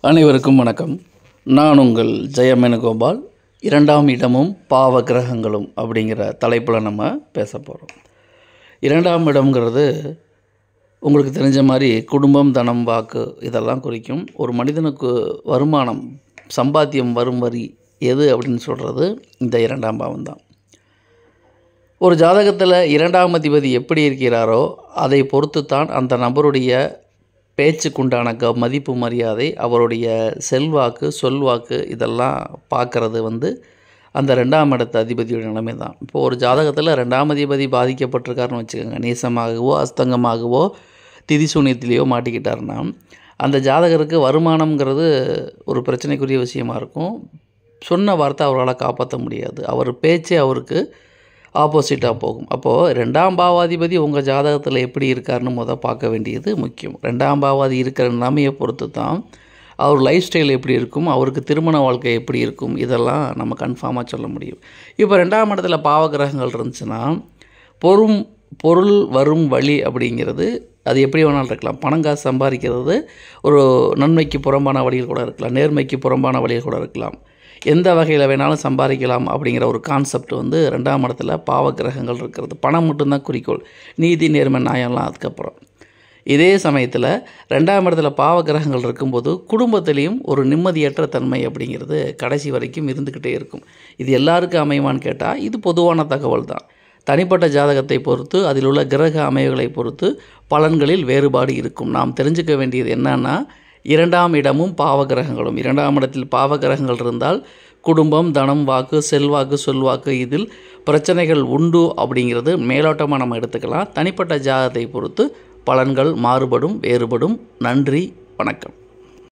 அனைவருக்கும் வணக்கம் நான் உங்கள் ஜெயமேனுகோபால் இரண்டாம் இடமும் பாவ கிரகங்களும் அப்படிங்கிற தலைப்பில் நம்ம பேச போகிறோம் இரண்டாம் இடம்ங்கிறது உங்களுக்கு தெரிஞ்ச மாதிரி குடும்பம் தனம் வாக்கு இதெல்லாம் குறிக்கும் ஒரு மனிதனுக்கு வருமானம் சம்பாத்தியம் வரும் வரி எது அப்படின்னு சொல்கிறது இந்த இரண்டாம் பாவம் தான் ஒரு ஜாதகத்தில் இரண்டாம் அதிபதி எப்படி இருக்கிறாரோ அதை பொறுத்து தான் அந்த நபருடைய பேச்சுக்குண்டான க மதிப்பு மரியாதை அவருடைய செல்வாக்கு சொல்வாக்கு இதெல்லாம் பார்க்குறது வந்து அந்த ரெண்டாம் இடத்து அதிபதியோட நிலைமை தான் இப்போது ஒரு ஜாதகத்தில் ரெண்டாம் அதிபதி பாதிக்கப்பட்டிருக்காருன்னு வச்சுக்கோங்க நீசமாகவோ அஸ்தங்கமாகவோ திதிசூன்யத்திலேயோ மாட்டிக்கிட்டாருன்னா அந்த ஜாதகருக்கு வருமானம்ங்கிறது ஒரு பிரச்சனைக்குரிய விஷயமா இருக்கும் சொன்ன வார்த்தை அவரால் காப்பாற்ற முடியாது அவர் பேச்சே அவருக்கு ஆப்போசிட்டாக போகும் அப்போது ரெண்டாம் பாவாதிபதி உங்கள் ஜாதகத்தில் எப்படி இருக்காருன்னு முத பார்க்க வேண்டியது முக்கியம் ரெண்டாம் பாவாதி இருக்கிற நிலைமையை பொறுத்து தான் அவர் லைஃப் ஸ்டைல் எப்படி இருக்கும் அவருக்கு திருமண வாழ்க்கை எப்படி இருக்கும் இதெல்லாம் நம்ம கன்ஃபார்மாக சொல்ல முடியும் இப்போ ரெண்டாம் இடத்துல பாவகிரகங்கள் இருந்துச்சுன்னா பொறும் பொருள் வரும் வழி அப்படிங்கிறது அது எப்படி வேணாலும் இருக்கலாம் பணம் காசு சம்பாதிக்கிறது ஒரு நன்மைக்கு புறம்பான வழியில் கூட இருக்கலாம் நேர்மைக்கு புறம்பான வழியில் கூட இருக்கலாம் எந்த வகையில் வேணாலும் சம்பாதிக்கலாம் அப்படிங்கிற ஒரு கான்செப்ட் வந்து ரெண்டாம் இடத்துல பாவ கிரகங்கள் இருக்கிறது பணம் மட்டும்தான் குறிக்கோள் நீதி நேர்மை நியாயம்லாம் அதுக்கப்புறம் இதே சமயத்தில் ரெண்டாம் இடத்துல பாவ கிரகங்கள் இருக்கும்போது குடும்பத்திலையும் ஒரு நிம்மதியற்ற தன்மை அப்படிங்கிறது கடைசி வரைக்கும் இருந்துக்கிட்டே இருக்கும் இது எல்லாருக்கும் அமையுமான்னு கேட்டால் இது பொதுவான தகவல் தான் தனிப்பட்ட ஜாதகத்தை பொறுத்து அதில் உள்ள கிரக அமைவுகளை பொறுத்து பலன்களில் வேறுபாடு இருக்கும் நாம் தெரிஞ்சுக்க வேண்டியது என்னன்னா இரண்டாம் இடமும் பாவகிரகங்களும் இரண்டாம் இடத்தில் பாவகிரகங்கள் இருந்தால் குடும்பம் தனம் வாக்கு செல்வாக்கு சொல்வாக்கு இதில் பிரச்சனைகள் உண்டு அப்படிங்கிறது மேலோட்டமாக நம்ம எடுத்துக்கலாம் தனிப்பட்ட ஜாதகத்தை பொறுத்து பலன்கள் மாறுபடும் வேறுபடும் நன்றி வணக்கம்